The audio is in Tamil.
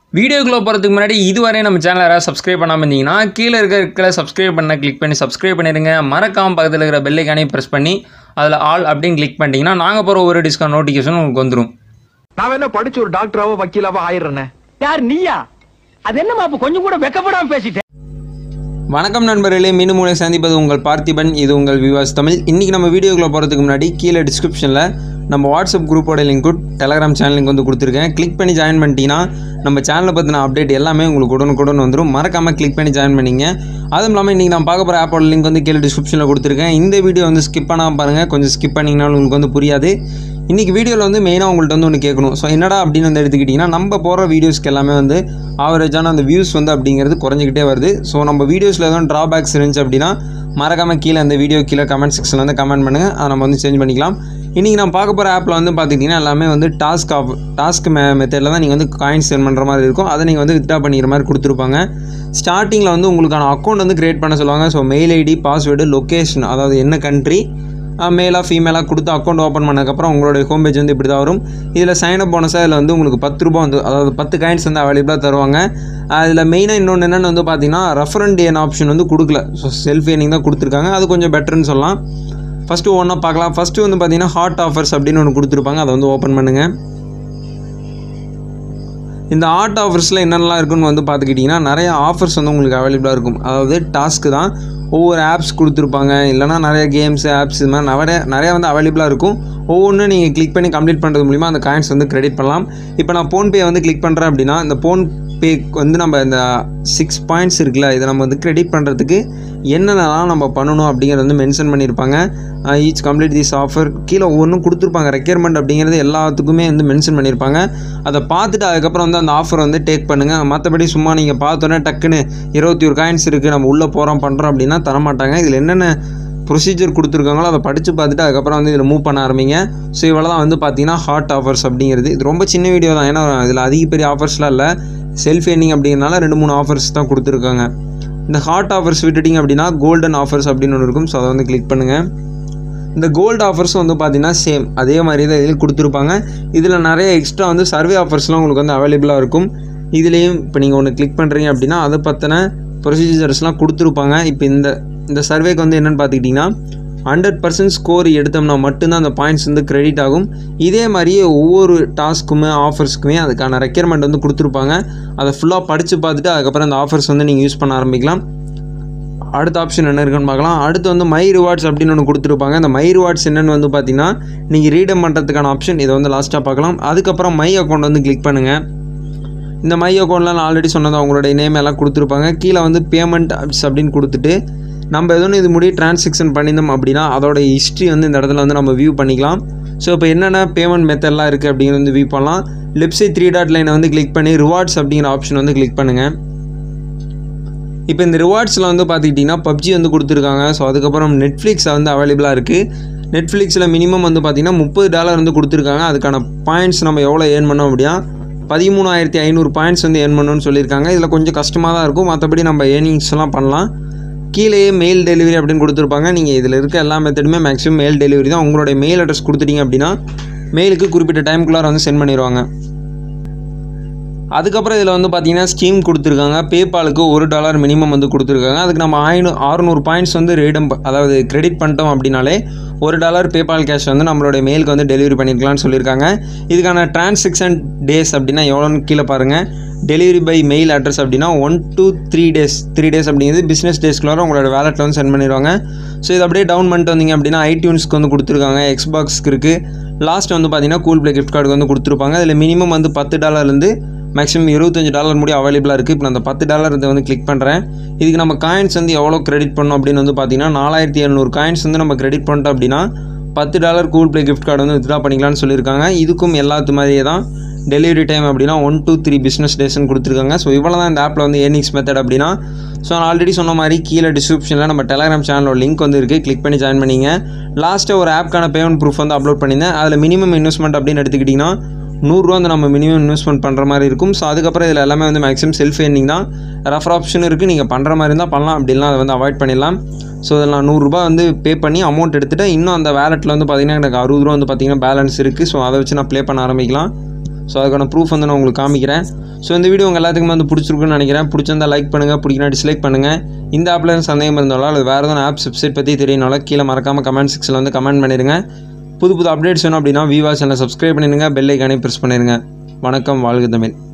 வீடியோக்குள்ளே போகிறதுக்கு முன்னாடி இதுவரை நம்ம சேனலை யாராவது சப்ஸ்கிரைப் பண்ணாமல் இருந்தீங்கன்னா கீழே இருக்க இருக்கிற சப்ஸ்கிரைப் பண்ண கிளிக் பண்ணி சப்ஸ்கிரைப் பண்ணிடுங்க மறக்காம பக்கத்தில் இருக்கிற பெல்லைக்கானே ப்ரெஸ் பண்ணி அதில் ஆல் அப்படின்னு கிளிக் பண்ணிட்டீங்கன்னா நாங்கள் போகிற ஒரு டிஸ்கவுண்ட் நோட்டிஃபிகேஷன் உங்களுக்கு வந்துடும் நான் என்ன படிச்சு ஒரு டாக்டராவோ வக்கீலாவோ ஆயிடுறேனே யார் நீயா அது என்னமா அப்ப கொஞ்சம் கூட வெக்கப்படாம பேசிட்டேன் வணக்கம் நண்பர்களே மீண்டும் உங்களை சந்திப்பது உங்கள் பார்த்திபன் இது உங்கள் விவாஸ் தமிழ் இன்றைக்கி நம்ம வீடியோக்குள்ளே போகிறதுக்கு முன்னாடி கீழே டிஸ்கிரிப்ஷனில் நம்ம வாட்ஸ்அப் குரூப்போட லிங்க் டெலகிராம் சேனல் லிங்க் வந்து கொடுத்துருக்கேன் கிளிக் பண்ணி ஜாயின் பண்ணிட்டீங்கன்னா நம்ம சேனலை பற்றின அப்டேட் எல்லாமே உங்களுக்கு உடனுக்குடன் வந்துடும் மறக்காமல் கிளிக் பண்ணி ஜாயின் பண்ணிங்க அதுவும் இல்லாமல் இன்றைக்கி நான் பார்க்க போகிற ஆப்போட லிங்க் வந்து கீழே டிஸ்கிரிப்ஷனில் கொடுத்துருக்கேன் இந்த வீடியோ வந்து ஸ்கிப் பண்ணாமல் பாருங்கள் கொஞ்சம் ஸ்கிப் பண்ணிங்கனாலும் உங்களுக்கு வந்து புரியாது இன்றைக்கி வீடியோவில் வந்து மெயினாக உங்கள்கிட்ட வந்து ஒன்று கேட்கணும் ஸோ என்னடா அப்படின்னு வந்து எடுத்துக்கிட்டிங்கன்னா நம்ம போகிற வீடியோஸ்க்கு எல்லாமே வந்து ஆவரேஜான அந்த வியூஸ் வந்து அப்படிங்கிறது குறைஞ்சிக்கிட்டே வருது ஸோ நம்ம வீடியோஸில் எதுவும் ட்ராபேக்ஸ் இருந்துச்சு அப்படின்னா மறக்காமல் கீழே அந்த வீடியோ கீழே கமெண்ட் செக்ஷனில் வந்து கமெண்ட் பண்ணுங்கள் அதை நம்ம வந்து சேஞ்ச் பண்ணிக்கலாம் இன்றைக்கி நான் பார்க்க போகிற ஆப்பில் வந்து பார்த்துக்கிட்டிங்கன்னா எல்லாமே வந்து டாஸ்க் ஆஃப் டாஸ்க் மெ மெத்தடில் தான் நீங்கள் வந்து காயின்ஸ் சென்ட் பண்ணுற மாதிரி இருக்கும் அதை நீங்கள் வந்து வித்ட்ரா பண்ணிக்கிற மாதிரி கொடுத்துருப்பாங்க ஸ்டார்டிங்கில் வந்து உங்களுக்கான அக்கௌண்ட் வந்து க்ரியேட் பண்ண சொல்லுவாங்க so mail ID password location அதாவது என்ன கண்ட்ரி மேலாக ஃபீமேலாக கொடுத்து அக்கௌண்ட் ஓப்பன் பண்ணதுக்கப்புறம் உங்களுடைய ஹோம் பேஜ் வந்து இப்படி தான் வரும் இதில் சைன் அப் போனஸாக இதில் வந்து உங்களுக்கு பத்து ரூபா வந்து அதாவது பத்து காயின்ஸ் வந்து அவைலபிளாக தருவாங்க அதில் மெயினாக இன்னொன்று என்னென்னு வந்து பார்த்தீங்கன்னா ரெஃபரண்ட் ஏன் ஆப்ஷன் வந்து கொடுக்கல ஸோ செல்ஃப் ஏர்னிங் தான் கொடுத்துருக்காங்க அது கொஞ்சம் பெட்டர்னு சொல்லலாம் ஃபஸ்ட்டு ஒன்றா பார்க்கலாம் ஃபஸ்ட்டு வந்து பார்த்தீங்கன்னா ஹாட் ஆஃபர்ஸ் அப்படின்னு ஒன்று கொடுத்துருப்பாங்க அதை வந்து ஓப்பன் பண்ணுங்கள் இந்த ஆர்ட் ஆஃபர்ஸில் என்னென்னலாம் இருக்குன்னு வந்து பார்த்துக்கிட்டிங்கன்னா நிறைய ஆஃபர்ஸ் வந்து உங்களுக்கு அவைலபிளாக இருக்கும் அதாவது டாஸ்க்கு தான் ஒவ்வொரு ஆப்ஸ் கொடுத்துருப்பாங்க இல்லைனா நிறைய கேம்ஸ் ஆப்ஸ் இது மாதிரி நிறைய நிறைய வந்து அவைலபிளாக இருக்கும் ஒவ்வொன்றும் நீங்கள் கிளிக் பண்ணி கம்ப்ளீட் பண்ணுறது மூலிமா அந்த காயின்ஸ் வந்து கிரெடிட் பண்ணலாம் இப்போ நான் ஃபோன்பே வந்து கிளிக் பண்ணுறேன் அப்படின்னா இந்த ஃபோன் பேக்கு வந்து நம்ம இந்த சிக்ஸ் பாயிண்ட்ஸ் இருக்குல்ல இதை நம்ம வந்து கிரெடிட் பண்ணுறதுக்கு என்னென்னலாம் நம்ம பண்ணணும் அப்படிங்கிறத வந்து மென்ஷன் பண்ணியிருப்பாங்க ஈச் கம்ப்ளீட் திஸ் ஆஃபர் கீழே ஒவ்வொன்றும் கொடுத்துருப்பாங்க ரெக்யர்மெண்ட் அப்படிங்கிறது எல்லாத்துக்குமே வந்து மென்ஷன் பண்ணியிருப்பாங்க அதை பார்த்துட்டு அதுக்கப்புறம் வந்து அந்த ஆஃபர் வந்து டேக் பண்ணுங்கள் மற்றபடி சும்மா நீங்கள் பார்த்தோன்னே டக்குன்னு இருபத்தி ஒரு காயின்ஸ் இருக்குது நம்ம உள்ளே போகிறோம் பண்ணுறோம் அப்படின்னா தரமாட்டாங்க இதில் என்னென்ன ப்ரொசீஜர் கொடுத்துருக்காங்களோ அதை படித்து பார்த்துட்டு அதுக்கப்புறம் வந்து இதில் மூவ் பண்ண ஆரம்பிங்க ஸோ இவ்வளோ தான் வந்து பார்த்தீங்கன்னா ஹாட் ஆஃபர்ஸ் அப்படிங்கிறது இது ரொம்ப சின்ன வீடியோ தான் ஏன்னா இதில் அதிக பெரிய ஆஃபர்ஸ்லாம் இல்லை செல்ஃப் ஏர்னிங் அப்படிங்கிறனால ரெண்டு மூணு ஆஃபர்ஸ் தான் கொடுத்துருக்காங்க இந்த ஹாட் ஆஃபர்ஸ் விட்டுட்டிங்க அப்படின்னா கோல்டன் ஆஃபர்ஸ் அப்படின்னு ஒன்று இருக்கும் ஸோ அதை வந்து கிளிக் பண்ணுங்கள் இந்த கோல்டு ஆஃபர்ஸும் வந்து பார்த்தீங்கன்னா சேம் அதே மாதிரி தான் இதில் கொடுத்துருப்பாங்க இதில் நிறைய எக்ஸ்ட்ரா வந்து சர்வே ஆஃபர்ஸ்லாம் உங்களுக்கு வந்து அவைலபிளாக இருக்கும் இதுலேயும் இப்போ நீங்கள் ஒன்று கிளிக் பண்ணுறீங்க அப்படின்னா அதை பற்றின ப்ரொசீஜர்ஸ்லாம் கொடுத்துருப்பாங்க இப்போ இந்த இந்த சர்வேக்கு வந்து என்னென்னு பார்த்துக்கிட்டிங்கன்னா ஹண்ட்ரட் பர்சன்ட் ஸ்கோர் எடுத்தோம்னா மட்டும்தான் அந்த பாயிண்ட்ஸ் வந்து கிரெடிட் ஆகும் இதே மாதிரியே ஒவ்வொரு டாஸ்க்குமே ஆஃபர்ஸ்க்குமே அதுக்கான ரெக்யர்மெண்ட் வந்து கொடுத்துருப்பாங்க அதை ஃபுல்லாக படித்து பார்த்துட்டு அதுக்கப்புறம் அந்த ஆஃபர்ஸ் வந்து நீங்கள் யூஸ் பண்ண ஆரம்பிக்கலாம் அடுத்த ஆப்ஷன் என்ன இருக்குன்னு பார்க்கலாம் அடுத்து வந்து மை ரிவார்ட்ஸ் அப்படின்னு ஒன்று கொடுத்துருப்பாங்க அந்த மை ரிவார்ட்ஸ் என்னென்னு வந்து பார்த்தீங்கன்னா நீங்கள் ரீடம் பண்ணுறதுக்கான ஆப்ஷன் இதை வந்து லாஸ்ட்டாக பார்க்கலாம் அதுக்கப்புறம் மை அக்கௌண்ட் வந்து கிளிக் பண்ணுங்கள் இந்த மை அக்கௌண்ட்டில் நான் ஆல்ரெடி சொன்னது அவங்களுடைய நேம் எல்லாம் கொடுத்துருப்பாங்க கீழே வந்து பேமெண்ட் ஆப்ஸ் அப்படின்னு கொடுத்துட்டு நம்ம எதுவும் இது முடிய டிரான்சாக்ஷன் பண்ணியிருந்தோம் அப்படின்னா அதோட ஹிஸ்ட்ரி வந்து இந்த இடத்துல வந்து நம்ம வியூ பண்ணிக்கலாம் ஸோ இப்போ என்னென்ன பேமெண்ட் மெத்தட்லாம் இருக்குது அப்படிங்கிறது வந்து வியூ பண்ணலாம் லெஃப்ட் சைட் த்ரீ டாட் லைனை வந்து கிளிக் பண்ணி ரிவார்ட்ஸ் அப்படிங்கிற ஆப்ஷன் வந்து கிளிக் பண்ணுங்கள் இப்போ இந்த ரிவார்ட்ஸில் வந்து பார்த்துக்கிட்டிங்கன்னா பப்ஜி வந்து கொடுத்துருக்காங்க ஸோ அதுக்கப்புறம் நெட்ஃப்ளிக்ஸ் வந்து அவைலபிளாக இருக்குது நெட்ஃப்ளிக்ஸில் மினிமம் வந்து பார்த்திங்கன்னா முப்பது டாலர் வந்து கொடுத்துருக்காங்க அதுக்கான பாயிண்ட்ஸ் நம்ம எவ்வளோ ஏர்ன் பண்ணோம் அப்படின்னா பதிமூணாயிரத்தி ஐநூறு பாயிண்ட்ஸ் வந்து ஏர்ன் பண்ணணும்னு சொல்லியிருக்காங்க இதில் கொஞ்சம் கஷ்டமாக தான் இருக்கும் மற்றபடி நம்ம ஏர்னிங்ஸ்லாம் பண்ணலாம் கீழேயே மெயில் டெலிவரி அப்படின்னு கொடுத்துருப்பாங்க நீங்கள் இதில் இருக்க எல்லா மெத்தடுமே மேக்ஸிமம் மெயில் டெலிவரி தான் உங்களுடைய மெயில் அட்ரஸ் கொடுத்துட்டீங்க அப்படின்னா மெயிலுக்கு குறிப்பிட்ட டைமுக்குள்ளார வந்து சென்ட் பண்ணிடுவாங்க அதுக்கப்புறம் இதில் வந்து பார்த்தீங்கன்னா ஸ்கீம் கொடுத்துருக்காங்க பேபாலுக்கு ஒரு டாலர் மினிமம் வந்து கொடுத்துருக்காங்க அதுக்கு நம்ம ஐநூ அறுநூறு பாயிண்ட்ஸ் வந்து ரீடம் அதாவது கிரெடிட் பண்ணிட்டோம் அப்படின்னாலே ஒரு டாலர் பேபால் கேஷ் வந்து நம்மளுடைய மெயிலுக்கு வந்து டெலிவரி பண்ணிக்கலாம்னு சொல்லியிருக்காங்க இதுக்கான டிரான்சாக்ஷன் டேஸ் அப்படின்னா எவ்வளோன்னு கீழே பாருங்கள் டெலிவரி பை மெயில் அட்ரஸ் அப்படின்னா one two three days three days அப்படிங்கிறது பிஸ்னஸ் டேஸ்க்குள்ளார உங்களோட வேலெட்டில் வந்து சென்ட் பண்ணிடுவாங்க ஸோ இது அப்படியே டவுன் பண்ணிட்டு வந்தீங்க அப்படின்னா ஐடியூன்ஸ்க்கு வந்து கொடுத்துருக்காங்க எக்ஸ்பாக்ஸ்க்கு இருக்குது லாஸ்ட் வந்து பார்த்தீங்கன்னா கூல் ப்ளே கிஃப்ட் கார்டுக்கு வந்து கொடுத்துருப்பாங்க அதில் மினிமம் வந்து பத்து டாலர்லேருந்து மேக்ஸிமம் இருபத்தஞ்சு டாலர் முடிய அவைலபிளாக இருக்குது இப்போ நான் அந்த பத்து டாலர் இதை வந்து கிளிக் பண்ணுறேன் இதுக்கு நம்ம காயின்ஸ் வந்து எவ்வளோ கிரெடிட் பண்ணோம் அப்படின்னு வந்து பார்த்தீங்கன்னா நாலாயிரத்தி எழுநூறு காயின்ஸ் வந்து நம்ம கிரெடிட் பண்ணிட்டோம் அப்படின்னா பத்து dollar google play gift card வந்து வித்ரா பண்ணிக்கலாம்னு சொல்லியிருக்காங்க இதுக்கும் எல்லாத்து மாதிரியே தான் டெலிவரி டைம் அப்படின்னா ஒன் டூ த்ரீ பிஸ்னஸ் டேஸ்னு கொடுத்துருக்காங்க ஸோ இவ்வளோ தான் இந்த ஆப்பில் வந்து ஏர்னிங்ஸ் மெத்தட் அப்படின்னா ஸோ நான் ஆல்ரெடி சொன்ன மாதிரி கீழே டிஸ்கிரிப்ஷனில் நம்ம டெலிகிராம் சேனலோட லிங்க் வந்து இருக்குது கிளிக் பண்ணி ஜாயின் பண்ணிங்க லாஸ்ட்டாக ஒரு ஆப்க்கான பேமெண்ட் ப்ரூஃப் வந்து அப்லோட் பண்ணியிருந்தேன் அதில் மினிமம் இன்வெஸ்ட்மெண்ட் அப்படின்னு எடுத்துக்கிட்டிங்கன்னா நூறுரூவா வந்து நம்ம மினிமம் இன்வெஸ்ட்மெண்ட் பண்ணுற மாதிரி இருக்கும் ஸோ அதுக்கப்புறம் இதில் எல்லாமே வந்து மேக்ஸிமம் செல்ஃப் ஏர்னிங் தான் ரெஃபர் ஆப்ஷன் இருக்குது நீங்கள் பண்ணுற மாதிரி இருந்தால் பண்ணலாம் அப்படிலாம் அதை வந்து அவாய்ட் பண்ணிடலாம் ஸோ இதில் நான் நூறுரூபா வந்து பே பண்ணி அமௌண்ட் எடுத்துகிட்டு இன்னும் அந்த வேலெட்டில் வந்து பார்த்திங்கன்னா எனக்கு அறுபது ரூபா வந்து பார்த்திங்கன்னா பேலன்ஸ் இருக்குது ஸோ அதை வச்சு நான் ப்ளே பண்ண ஆரம்பிக்கலாம் ஸோ அதுக்கான ப்ரூஃப் வந்து நான் உங்களுக்கு காமிக்கிறேன் ஸோ இந்த வீடியோ உங்கள் எல்லாத்துக்குமே வந்து பிடிச்சிருக்குன்னு நினைக்கிறேன் பிடிச்சிருந்தா லைக் பண்ணுங்கள் பிடிக்கினா டிஸ்லைக் பண்ணுங்கள் இந்த ஆப்பில் இருந்து சந்தேகம் இருந்தாலும் அல்லது வேறு எதுவும் ஆப்ஸ் வெப்சைட் பற்றி தெரியனாலும் கீழே மறக்காமல் கமெண்ட் செக்ஷனில் வந்து கமெண்ட் பண்ணிடுங்க புது புது அப்டேட்ஸ் வேணும் அப்படின்னா விவா சேனலை சப்ஸ்கிரைப் பண்ணிடுங்க பெல் ஐக்கானே ப்ரெஸ் பண்ணிடுங்க வணக்கம் வாழ்க தமிழ்